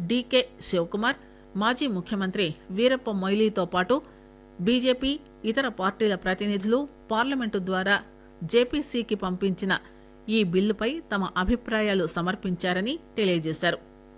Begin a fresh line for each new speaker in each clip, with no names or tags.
DK Shivakumar మాజీ ముఖ్యమంత్రి వీరప్ప మొయిలీతో పాటు బీజేపీ ఇతర పార్టీల ప్రతినిధులు పార్లమెంటు ద్వారా జేపీసీకి పంపించిన ఈ బిల్లుపై తమ అభిప్రాయాలు సమర్పించారని తెలియజేశారు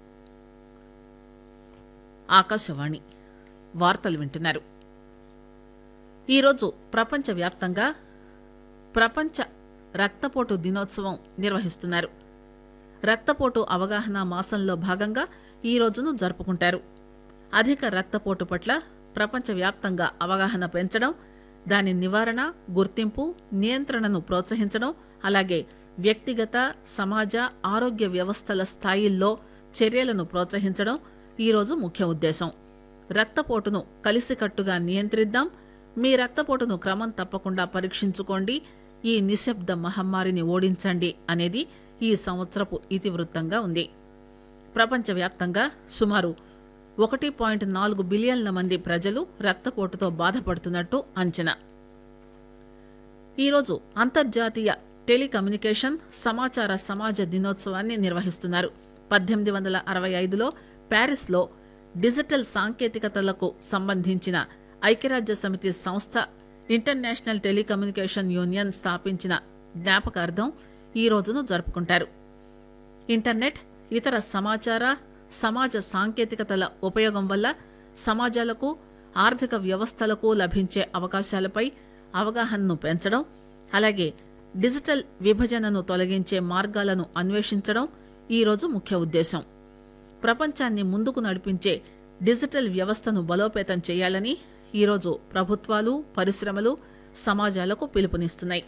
ఆకాశవాణి వార్తలు వింటున్నారు ఈరోజు ప్రపంచవ్యాప్తంగా ప్రపంచ రక్తపోటు దినోత్సవం నిర్వహిస్తున్నారు రక్తపోటు అవగాహన మాసంలో భాగంగా ఈ రోజును జరుపుకుంటారు అధిక రక్తపోటు పట్ల ప్రపంచవ్యాప్తంగా అవగాహన పెంచడం దాని నివారణ గుర్తింపు నియంత్రణను ప్రోత్సహించడం అలాగే వ్యక్తిగత సమాజ ఆరోగ్య వ్యవస్థల స్థాయిల్లో చర్యలను ప్రోత్సహించడం ఈ రోజు ముఖ్య ఉద్దేశం రక్తపోటును కలిసికట్టుగా నియంత్రిద్దాం మీ రక్తపోటును క్రమం తప్పకుండా పరీక్షించుకోండి ఈ నిశ్శబ్ద మహమ్మారిని ఓడించండి అనేది ఈ సంవత్సరపు ఇతివృత్తంగా ఉంది ప్రపంచవ్యాప్తంగా సుమారు ఒకటి పాయింట్ నాలుగు బిలియన్ల మంది ప్రజలు రక్తపోటుతో బాధపడుతున్నట్టు అంచనా ఈరోజు అంతర్జాతీయ టెలికమ్యూనికేషన్ సమాచార సమాజ దినోత్సవాన్ని నిర్వహిస్తున్నారు పద్దెనిమిది వందల అరవై ఐదులో ప్యారిస్లో డిజిటల్ సాంకేతికతలకు సంబంధించిన ఐక్యరాజ్య సమితి సంస్థ ఇంటర్నేషనల్ టెలికమ్యూనికేషన్ యూనియన్ స్థాపించిన జ్ఞాపకార్థం ఈ రోజును జరుపుకుంటారు ఇంటర్నెట్ ఇతర సమాచార సమాజ సాంకేతికతల ఉపయోగం వల్ల సమాజాలకు ఆర్థిక వ్యవస్థలకు లభించే అవకాశాలపై అవగాహనను పెంచడం అలాగే డిజిటల్ విభజనను తొలగించే మార్గాలను అన్వేషించడం ఈ రోజు ముఖ్య ఉద్దేశం ప్రపంచాన్ని ముందుకు నడిపించే డిజిటల్ వ్యవస్థను బలోపేతం చేయాలని ఈరోజు ప్రభుత్వాలు పరిశ్రమలు సమాజాలకు పిలుపునిస్తున్నాయి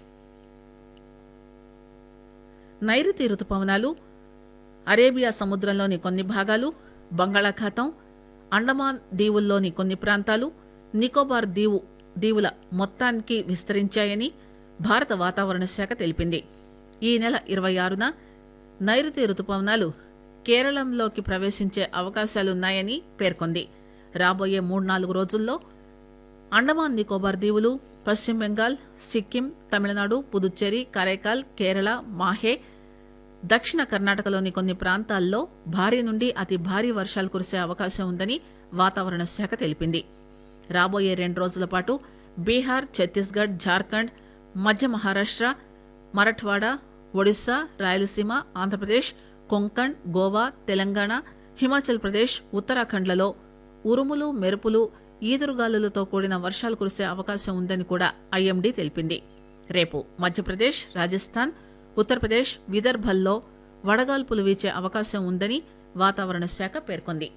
నైరుతి రుతుపవనాలు అరేబియా సముద్రంలోని కొన్ని భాగాలు బంగాళాఖాతం అండమాన్ దీవుల్లోని కొన్ని ప్రాంతాలు నికోబార్ దీవు దీవుల మొత్తానికి విస్తరించాయని భారత వాతావరణ శాఖ తెలిపింది ఈ నెల ఇరవై ఆరున నైరుతి రుతుపవనాలు కేరళంలోకి ప్రవేశించే అవకాశాలున్నాయని పేర్కొంది రాబోయే మూడు నాలుగు రోజుల్లో అండమాన్ నికోబార్ దీవులు పశ్చిమ బెంగాల్ సిక్కిం తమిళనాడు పుదుచ్చేరి కరైకాల్ కేరళ మాహే దక్షిణ కర్ణాటకలోని కొన్ని ప్రాంతాల్లో భారీ నుండి అతి భారీ వర్షాలు కురిసే అవకాశం ఉందని వాతావరణ శాఖ తెలిపింది రాబోయే రెండు రోజుల పాటు బీహార్ ఛత్తీస్గఢ్ జార్ఖండ్ మధ్య మహారాష్ట్ర మరఠ్వాడా ఒడిశా రాయలసీమ ఆంధ్రప్రదేశ్ కొంకణ్ గోవా తెలంగాణ హిమాచల్ ప్రదేశ్ ఉత్తరాఖండ్లలో ఉరుములు మెరుపులు ఈదురుగాలులతో కూడిన వర్షాలు కురిసే అవకాశం ఉందని కూడా ఐఎండీ తెలిపింది రేపు మధ్యప్రదేశ్ రాజస్థాన్ ఉత్తరప్రదేశ్ విదర్భల్లో వడగాల్పులు వీచే అవకాశం ఉందని వాతావరణ శాఖ పేర్కొంది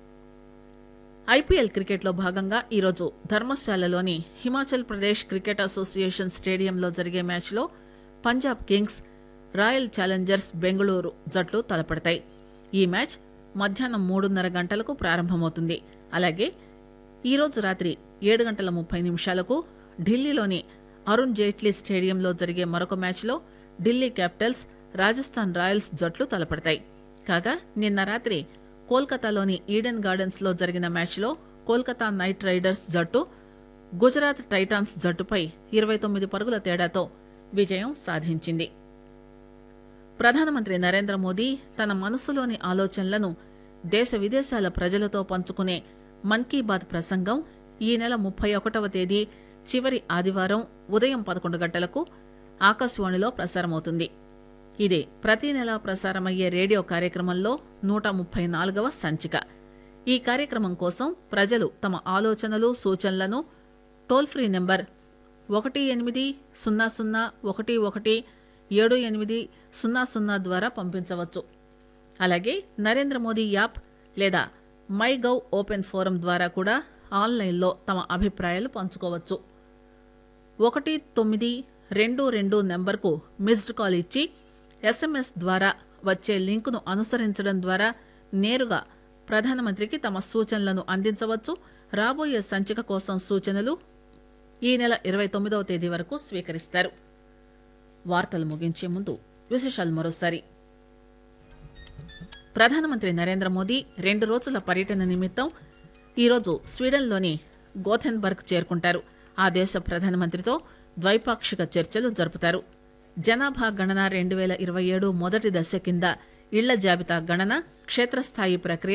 ఐపీఎల్ క్రికెట్లో భాగంగా ఈరోజు ధర్మశాలలోని హిమాచల్ ప్రదేశ్ క్రికెట్ అసోసియేషన్ స్టేడియంలో జరిగే మ్యాచ్లో Punjab Kings Royal Challengers Bengaluru జట్లు తలపడతాయి ఈ మ్యాచ్ మధ్యాహ్నం మూడున్నర గంటలకు ప్రారంభమవుతుంది అలాగే ఈరోజు రాత్రి ఏడు గంటల ముప్పై నిమిషాలకు ఢిల్లీలోని అరుణ్ జైట్లీ స్టేడియంలో జరిగే మరొక మ్యాచ్లో ఢిల్లీ క్యాపిటల్స్ రాజస్థాన్ రాయల్స్ జట్లు తలపడతాయి కాగా నిన్న రాత్రి కోల్కతాలోని ఈడెన్ గార్డెన్స్ లో జరిగిన మ్యాచ్లో కోల్కతా నైట్ రైడర్స్ జట్టు గుజరాత్ టైటాన్స్ జట్టుపై ఇరవై తొమ్మిది పరుగుల తేడాతో విజయం సాధించింది ప్రధానమంత్రి నరేంద్ర మోదీ తన మనసులోని ఆలోచనలను దేశ విదేశాల ప్రజలతో పంచుకునే మన్ కీ బాత్ ప్రసంగం ఈ నెల ముప్పై ఒకటవ తేదీ చివరి ఆదివారం ఉదయం పదకొండు గంటలకు ఆకాశవాణిలో ప్రసారమవుతుంది ఇది ప్రతి నెలా ప్రసారమయ్యే రేడియో కార్యక్రమంలో నూట ముప్పై నాలుగవ సంచిక ఈ కార్యక్రమం కోసం ప్రజలు తమ ఆలోచనలు సూచనలను టోల్ ఫ్రీ నెంబర్ ఒకటి ఎనిమిది సున్నా సున్నా ఒకటి ఒకటి ఏడు ఎనిమిది సున్నా సున్నా ద్వారా పంపించవచ్చు అలాగే నరేంద్ర మోదీ యాప్ లేదా మై గవ్ ఓపెన్ ఫోరం ద్వారా కూడా ఆన్లైన్లో తమ అభిప్రాయాలు పంచుకోవచ్చు ఒకటి తొమ్మిది రెండు రెండు నెంబర్కు మిస్డ్ కాల్ ఇచ్చి ఎస్ఎంఎస్ ద్వారా వచ్చే లింకును అనుసరించడం ద్వారా నేరుగా ప్రధానమంత్రికి తమ సూచనలను అందించవచ్చు రాబోయే సంచిక కోసం సూచనలు ఈ నెల ఇరవై తొమ్మిదవ తేదీ వరకు స్వీకరిస్తారు వార్తలు ముగించే ముందు విశేషాలు మరోసారి ప్రధానమంత్రి నరేంద్ర మోదీ రెండు రోజుల పర్యటన నిమిత్తం ఈరోజు స్వీడన్లోని గోథెన్బర్గ్ చేరుకుంటారు ఆ దేశ ప్రధానమంత్రితో ద్వైపాక్షిక చర్చలు జరుపుతారు జనాభా గణన రెండు వేల ఇరవై ఏడు మొదటి దశ కింద ఇళ్ల జాబితా గణన క్షేత్రస్థాయి ప్రక్రియ